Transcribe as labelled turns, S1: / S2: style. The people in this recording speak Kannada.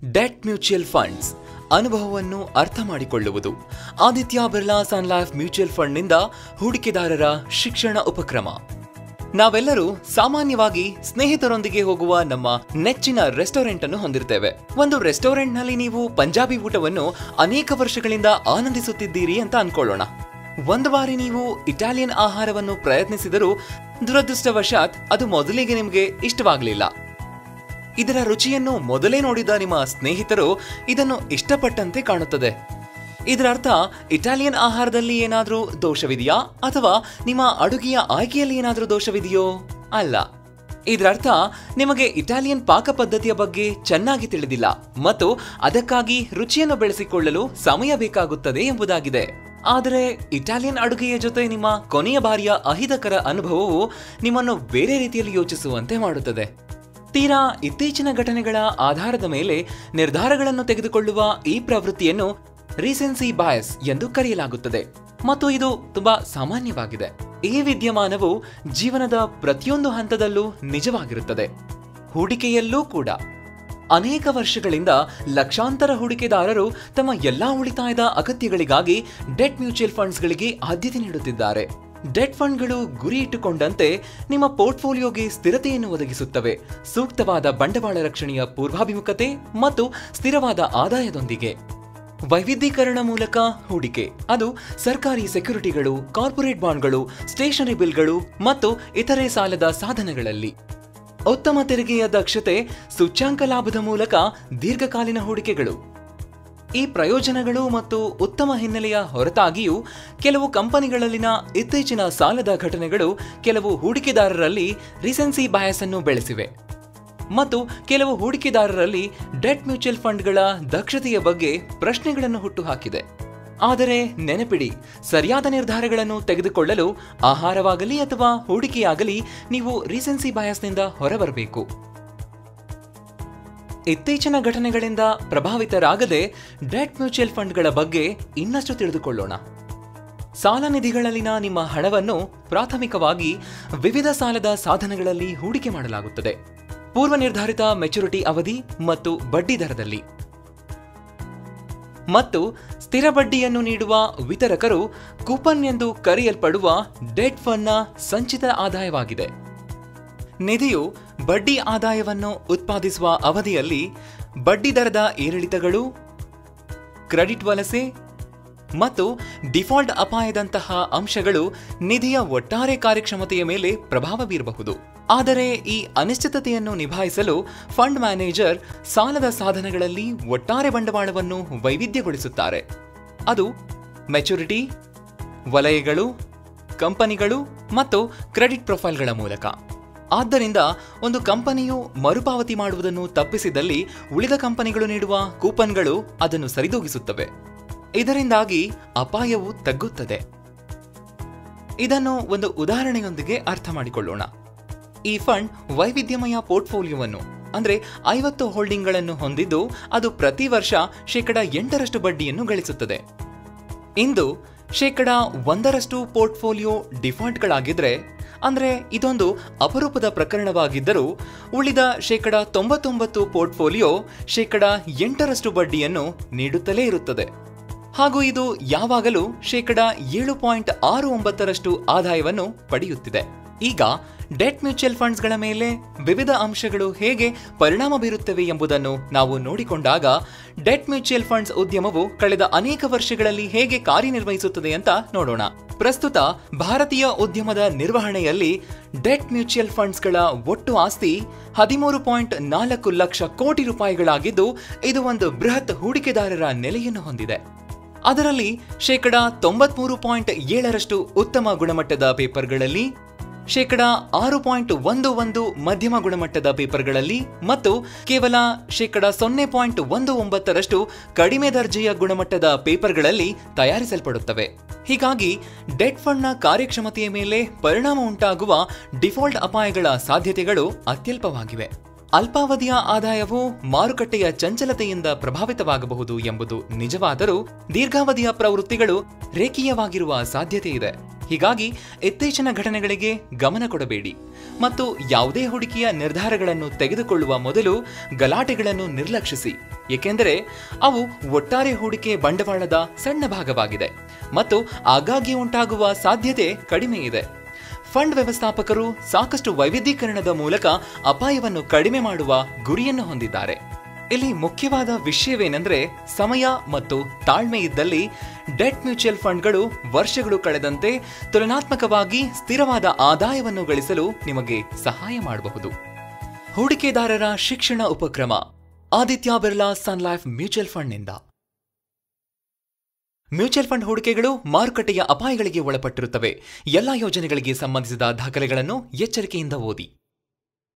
S1: ಡೆಟ್ ಮ್ಯೂಚುಯಲ್ ಫಂಡ್ಸ್ ಅನುಭವವನ್ನು ಅರ್ಥ ಮಾಡಿಕೊಳ್ಳುವುದು Aditya Birla sun life mutual ಫಂಡ್ನಿಂದ ಹೂಡಿಕೆದಾರರ ಶಿಕ್ಷಣ ಉಪಕ್ರಮ ನಾವೆಲ್ಲರೂ ಸಾಮಾನ್ಯವಾಗಿ ಸ್ನೇಹಿತರೊಂದಿಗೆ ಹೋಗುವ ನಮ್ಮ ನೆಚ್ಚಿನ ರೆಸ್ಟೋರೆಂಟ್ ಅನ್ನು ಹೊಂದಿರ್ತೇವೆ ಒಂದು ರೆಸ್ಟೋರೆಂಟ್ ನಲ್ಲಿ ನೀವು ಪಂಜಾಬಿ ಊಟವನ್ನು ಅನೇಕ ವರ್ಷಗಳಿಂದ ಆನಂದಿಸುತ್ತಿದ್ದೀರಿ ಅಂತ ಅನ್ಕೊಳ್ಳೋಣ ಒಂದು ಬಾರಿ ನೀವು ಇಟಾಲಿಯನ್ ಆಹಾರವನ್ನು ಪ್ರಯತ್ನಿಸಿದರೂ ದುರದೃಷ್ಟವಶಾತ್ ಅದು ಮೊದಲಿಗೆ ನಿಮಗೆ ಇಷ್ಟವಾಗಲಿಲ್ಲ ಇದರ ರುಚಿಯನ್ನು ಮೊದಲೇ ನೋಡಿದ ನಿಮ್ಮ ಸ್ನೇಹಿತರು ಇದನ್ನು ಇಷ್ಟಪಟ್ಟಂತೆ ಕಾಣುತ್ತದೆ ಇದರ ಅರ್ಥ ಇಟಾಲಿಯನ್ ಆಹಾರದಲ್ಲಿ ಏನಾದರೂ ದೋಷವಿದೆಯಾ ಅಥವಾ ನಿಮ್ಮ ಅಡುಗೆಯ ಆಯ್ಕೆಯಲ್ಲಿ ಏನಾದರೂ ದೋಷವಿದೆಯೋ ಅಲ್ಲ ಇದರರ್ಥ ನಿಮಗೆ ಇಟಾಲಿಯನ್ ಪಾಕ ಪದ್ಧತಿಯ ಬಗ್ಗೆ ಚೆನ್ನಾಗಿ ತಿಳಿದಿಲ್ಲ ಮತ್ತು ಅದಕ್ಕಾಗಿ ರುಚಿಯನ್ನು ಬೆಳೆಸಿಕೊಳ್ಳಲು ಸಮಯ ಬೇಕಾಗುತ್ತದೆ ಎಂಬುದಾಗಿದೆ ಆದರೆ ಇಟಾಲಿಯನ್ ಅಡುಗೆಯ ಜೊತೆ ನಿಮ್ಮ ಕೊನೆಯ ಬಾರಿಯ ಅಹಿತಕರ ಅನುಭವವು ನಿಮ್ಮನ್ನು ಬೇರೆ ರೀತಿಯಲ್ಲಿ ಯೋಚಿಸುವಂತೆ ಮಾಡುತ್ತದೆ ತೀರಾ ಇತ್ತೀಚಿನ ಘಟನೆಗಳ ಆಧಾರದ ಮೇಲೆ ನಿರ್ಧಾರಗಳನ್ನು ತೆಗೆದುಕೊಳ್ಳುವ ಈ ಪ್ರವೃತ್ತಿಯನ್ನು ರೀಸೆನ್ಸಿ ಬಾಯಸ್ ಎಂದು ಕರೆಯಲಾಗುತ್ತದೆ ಮತ್ತು ಇದು ತುಂಬಾ ಸಾಮಾನ್ಯವಾಗಿದೆ ಈ ವಿದ್ಯಮಾನವು ಜೀವನದ ಪ್ರತಿಯೊಂದು ಹಂತದಲ್ಲೂ ನಿಜವಾಗಿರುತ್ತದೆ ಹೂಡಿಕೆಯಲ್ಲೂ ಕೂಡ ಅನೇಕ ವರ್ಷಗಳಿಂದ ಲಕ್ಷಾಂತರ ಹೂಡಿಕೆದಾರರು ತಮ್ಮ ಎಲ್ಲಾ ಉಳಿತಾಯದ ಅಗತ್ಯಗಳಿಗಾಗಿ ಡೆಟ್ ಮ್ಯೂಚುಯಲ್ ಫಂಡ್ಸ್ಗಳಿಗೆ ಆದ್ಯತೆ ನೀಡುತ್ತಿದ್ದಾರೆ ಡೆಟ್ ಫಂಡ್ಗಳು ಗುರಿ ಇಟ್ಟುಕೊಂಡಂತೆ ನಿಮ್ಮ ಪೋರ್ಟ್ಫೋಲಿಯೋಗೆ ಸ್ಥಿರತೆಯನ್ನು ಒದಗಿಸುತ್ತವೆ ಸೂಕ್ತವಾದ ಬಂಡವಾಳ ರಕ್ಷಣೆಯ ಪೂರ್ವಾಭಿಮುಖತೆ ಮತ್ತು ಸ್ಥಿರವಾದ ಆದಾಯದೊಂದಿಗೆ ವೈವಿಧ್ಯೀಕರಣ ಮೂಲಕ ಹೂಡಿಕೆ ಅದು ಸರ್ಕಾರಿ ಸೆಕ್ಯುರಿಟಿಗಳು ಕಾರ್ಪೊರೇಟ್ ಬಾಂಡ್ಗಳು ಸ್ಟೇಷನರಿ ಬಿಲ್ಗಳು ಮತ್ತು ಇತರೆ ಸಾಲದ ಸಾಧನಗಳಲ್ಲಿ ಉತ್ತಮ ತೆರಿಗೆಯ ದಕ್ಷತೆ ಸೂಚ್ಯಾಂಕ ಲಾಭದ ಮೂಲಕ ದೀರ್ಘಕಾಲೀನ ಹೂಡಿಕೆಗಳು ಈ ಪ್ರಯೋಜನಗಳು ಮತ್ತು ಉತ್ತಮ ಹಿನ್ನೆಲೆಯ ಹೊರತಾಗಿಯೂ ಕೆಲವು ಕಂಪನಿಗಳಲ್ಲಿನ ಇತ್ತೀಚಿನ ಸಾಲದ ಘಟನೆಗಳು ಕೆಲವು ಹೂಡಿಕೆದಾರರಲ್ಲಿ ರಿಸೆನ್ಸಿ ಬಯಸ್ ಅನ್ನು ಬೆಳೆಸಿವೆ ಮತ್ತು ಕೆಲವು ಹೂಡಿಕೆದಾರರಲ್ಲಿ ಡೆಟ್ ಮ್ಯೂಚುಯಲ್ ಫಂಡ್ಗಳ ದಕ್ಷತೆಯ ಬಗ್ಗೆ ಪ್ರಶ್ನೆಗಳನ್ನು ಹುಟ್ಟುಹಾಕಿದೆ ಆದರೆ ನೆನಪಿಡಿ ಸರಿಯಾದ ನಿರ್ಧಾರಗಳನ್ನು ತೆಗೆದುಕೊಳ್ಳಲು ಆಹಾರವಾಗಲಿ ಅಥವಾ ಹೂಡಿಕೆಯಾಗಲಿ ನೀವು ರೀಸೆನ್ಸಿ ಬಯಾಸ್ನಿಂದ ಹೊರಬರಬೇಕು ಇತ್ತೀಚಿನ ಘಟನೆಗಳಿಂದ ಪ್ರಭಾವಿತರಾಗದೆ ಡೆಟ್ ಮ್ಯೂಚುಯಲ್ ಫಂಡ್ಗಳ ಬಗ್ಗೆ ಇನ್ನಷ್ಟು ತಿಳಿದುಕೊಳ್ಳೋಣ ಸಾಲ ನಿಧಿಗಳಲ್ಲಿನ ನಿಮ್ಮ ಹಣವನ್ನು ಪ್ರಾಥಮಿಕವಾಗಿ ವಿವಿಧ ಸಾಲದ ಸಾಧನಗಳಲ್ಲಿ ಹೂಡಿಕೆ ಮಾಡಲಾಗುತ್ತದೆ ಪೂರ್ವ ನಿರ್ಧಾರಿತ ಮೆಚುರಿಟಿ ಅವಧಿ ಮತ್ತು ಬಡ್ಡಿ ದರದಲ್ಲಿ ಮತ್ತು ಸ್ಥಿರ ಬಡ್ಡಿಯನ್ನು ನೀಡುವ ವಿತರಕರು ಕೂಪನ್ ಎಂದು ಕರೆಯಲ್ಪಡುವ ಡೆಟ್ ಫಂಡ್ನ ಸಂಚಿತ ಆದಾಯವಾಗಿದೆ ನಿಧಿಯು ಬಡ್ಡಿ ಆದಾಯವನ್ನು ಉತ್ಪಾದಿಸುವ ಅವಧಿಯಲ್ಲಿ ಬಡ್ಡಿ ದರದ ಏರಿಳಿತಗಳು ಕ್ರೆಡಿಟ್ ವಲಸೆ ಮತ್ತು ಡಿಫಾಲ್ಟ್ ಅಪಾಯದಂತಹ ಅಂಶಗಳು ನಿಧಿಯ ಒಟ್ಟಾರೆ ಕಾರ್ಯಕ್ಷಮತೆಯ ಮೇಲೆ ಪ್ರಭಾವ ಬೀರಬಹುದು ಆದರೆ ಈ ಅನಿಶ್ಚಿತತೆಯನ್ನು ನಿಭಾಯಿಸಲು ಫಂಡ್ ಮ್ಯಾನೇಜರ್ ಸಾಲದ ಸಾಧನಗಳಲ್ಲಿ ಒಟ್ಟಾರೆ ಬಂಡವಾಳವನ್ನು ವೈವಿಧ್ಯಗೊಳಿಸುತ್ತಾರೆ ಅದು ಮೆಚುರಿಟಿ ವಲಯಗಳು ಕಂಪನಿಗಳು ಮತ್ತು ಕ್ರೆಡಿಟ್ ಪ್ರೊಫೈಲ್ಗಳ ಮೂಲಕ ಆದ್ದರಿಂದ ಒಂದು ಕಂಪನಿಯು ಮರುಪಾವತಿ ಮಾಡುವುದನ್ನು ತಪ್ಪಿಸಿದಲ್ಲಿ ಉಳಿದ ಕಂಪನಿಗಳು ನೀಡುವ ಕೂಪನ್ಗಳು ಅದನ್ನು ಸರಿದೂಗಿಸುತ್ತವೆ ಇದರಿಂದಾಗಿ ಅಪಾಯವು ತಗ್ಗುತ್ತದೆ ಇದನ್ನು ಒಂದು ಉದಾಹರಣೆಯೊಂದಿಗೆ ಅರ್ಥ ಮಾಡಿಕೊಳ್ಳೋಣ ಈ ಫಂಡ್ ವೈವಿಧ್ಯಮಯ ಪೋರ್ಟ್ಫೋಲಿಯೋವನ್ನು ಅಂದ್ರೆ ಐವತ್ತು ಹೋಲ್ಡಿಂಗ್ಗಳನ್ನು ಹೊಂದಿದ್ದು ಅದು ಪ್ರತಿ ವರ್ಷ ಶೇಕಡ ಎಂಟರಷ್ಟು ಬಡ್ಡಿಯನ್ನು ಗಳಿಸುತ್ತದೆ ಇಂದು ಶೇಕಡ ಒಂದರಷ್ಟು ಪೋರ್ಟ್ಫೋಲಿಯೋ ಡಿಫಾಲ್ಟ್ಗಳಾಗಿದ್ರೆ ಅಂದ್ರೆ ಇದೊಂದು ಅಪರೂಪದ ಪ್ರಕರಣವಾಗಿದ್ದರೂ ಉಳಿದ ಶೇಕಡ ತೊಂಬತ್ತೊಂಬತ್ತು ಪೋರ್ಟ್ಫೋಲಿಯೋ ಶೇಕಡ ಎಂಟರಷ್ಟು ಬಡ್ಡಿಯನ್ನು ನೀಡುತ್ತಲೇ ಇರುತ್ತದೆ ಹಾಗೂ ಇದು ಯಾವಾಗಲೂ ಶೇಕಡ ಏಳು ಪಾಯಿಂಟ್ ಆರು ಒಂಬತ್ತರಷ್ಟು ಆದಾಯವನ್ನು ಪಡೆಯುತ್ತಿದೆ ಈಗ ಡೆಟ್ ಮ್ಯೂಚುಯಲ್ ಫಂಡ್ಸ್ಗಳ ಮೇಲೆ ವಿವಿಧ ಅಂಶಗಳು ಹೇಗೆ ಪರಿಣಾಮ ಬೀರುತ್ತವೆ ಎಂಬುದನ್ನು ನಾವು ನೋಡಿಕೊಂಡಾಗ ಡೆಟ್ ಮ್ಯೂಚುಯಲ್ ಫಂಡ್ಸ್ ಉದ್ಯಮವು ಕಳೆದ ಅನೇಕ ವರ್ಷಗಳಲ್ಲಿ ಹೇಗೆ ಕಾರ್ಯನಿರ್ವಹಿಸುತ್ತದೆ ಅಂತ ನೋಡೋಣ ಪ್ರಸ್ತುತ ಭಾರತೀಯ ಉದ್ಯಮದ ನಿರ್ವಹಣೆಯಲ್ಲಿ ಡೆಟ್ ಮ್ಯೂಚುಯಲ್ ಫಂಡ್ಸ್ಗಳ ಒಟ್ಟು ಆಸ್ತಿ ಹದಿಮೂರು ಪಾಯಿಂಟ್ ನಾಲ್ಕು ಲಕ್ಷ ಕೋಟಿ ರೂಪಾಯಿಗಳಾಗಿದ್ದು ಇದು ಒಂದು ಬೃಹತ್ ಹೂಡಿಕೆದಾರರ ನೆಲೆಯನ್ನು ಹೊಂದಿದೆ ಅದರಲ್ಲಿ ಶೇಕಡ ತೊಂಬತ್ಮೂರು ಪಾಯಿಂಟ್ ಏಳರಷ್ಟು ಉತ್ತಮ ಗುಣಮಟ್ಟದ ಪೇಪರ್ಗಳಲ್ಲಿ ಶೇಕಡ ಆರು ಪಾಯಿಂಟ್ ಒಂದು ಒಂದು ಮಧ್ಯಮ ಗುಣಮಟ್ಟದ ಪೇಪರ್ಗಳಲ್ಲಿ ಮತ್ತು ಕೇವಲ ಶೇಕಡ ಸೊನ್ನೆ ಪಾಯಿಂಟ್ ಒಂದು ಒಂಬತ್ತರಷ್ಟು ಕಡಿಮೆ ದರ್ಜೆಯ ಗುಣಮಟ್ಟದ ಪೇಪರ್ಗಳಲ್ಲಿ ತಯಾರಿಸಲ್ಪಡುತ್ತವೆ ಹೀಗಾಗಿ ಡೆಟ್ ಫಂಡ್ನ ಕಾರ್ಯಕ್ಷಮತೆಯ ಮೇಲೆ ಪರಿಣಾಮ ಉಂಟಾಗುವ ಡಿಫಾಲ್ಟ್ ಅಪಾಯಗಳ ಸಾಧ್ಯತೆಗಳು ಅತ್ಯಲ್ಪವಾಗಿವೆ ಅಲ್ಪಾವಧಿಯ ಆದಾಯವು ಮಾರುಕಟ್ಟೆಯ ಚಂಚಲತೆಯಿಂದ ಪ್ರಭಾವಿತವಾಗಬಹುದು ಎಂಬುದು ನಿಜವಾದರೂ ದೀರ್ಘಾವಧಿಯ ಪ್ರವೃತ್ತಿಗಳು ರೇಖೀಯವಾಗಿರುವ ಸಾಧ್ಯತೆ ಇದೆ ಹೀಗಾಗಿ ಇತ್ತೀಚಿನ ಘಟನೆಗಳಿಗೆ ಗಮನ ಕೊಡಬೇಡಿ ಮತ್ತು ಯಾವುದೇ ಹೂಡಿಕೆಯ ನಿರ್ಧಾರಗಳನ್ನು ತೆಗೆದುಕೊಳ್ಳುವ ಮೊದಲು ಗಲಾಟೆಗಳನ್ನು ನಿರ್ಲಕ್ಷಿಸಿ ಏಕೆಂದರೆ ಅವು ಒಟ್ಟಾರೆ ಹೂಡಿಕೆ ಬಂಡವಾಳದ ಸಣ್ಣ ಭಾಗವಾಗಿದೆ ಮತ್ತು ಆಗಾಗ್ಗೆ ಉಂಟಾಗುವ ಸಾಧ್ಯತೆ ಕಡಿಮೆ ಇದೆ ಫಂಡ್ ವ್ಯವಸ್ಥಾಪಕರು ಸಾಕಷ್ಟು ವೈವಿಧ್ಯೀಕರಣದ ಮೂಲಕ ಅಪಾಯವನ್ನು ಕಡಿಮೆ ಮಾಡುವ ಗುರಿಯನ್ನು ಹೊಂದಿದ್ದಾರೆ ಇಲ್ಲಿ ಮುಖ್ಯವಾದ ವಿಷಯವೇನೆಂದ್ರೆ ಸಮಯ ಮತ್ತು ತಾಳ್ಮೆ ಇದ್ದಲ್ಲಿ ಡೆಟ್ ಮ್ಯೂಚುವಲ್ ಫಂಡ್ಗಳು ವರ್ಷಗಳು ಕಳೆದಂತೆ ತುಲನಾತ್ಮಕವಾಗಿ ಸ್ಥಿರವಾದ ಆದಾಯವನ್ನು ಗಳಿಸಲು ನಿಮಗೆ ಸಹಾಯ ಮಾಡಬಹುದು ಹೂಡಿಕೆದಾರರ ಶಿಕ್ಷಣ ಉಪಕ್ರಮ Aditya Birla sun life mutual ಫಂಡ್ನಿಂದ ಮ್ಯೂಚುವಲ್ ಫಂಡ್ ಹೂಡಿಕೆಗಳು ಮಾರುಕಟ್ಟೆಯ ಅಪಾಯಗಳಿಗೆ ಒಳಪಟ್ಟಿರುತ್ತವೆ ಎಲ್ಲಾ ಯೋಜನೆಗಳಿಗೆ ಸಂಬಂಧಿಸಿದ ದಾಖಲೆಗಳನ್ನು ಎಚ್ಚರಿಕೆಯಿಂದ ಓದಿ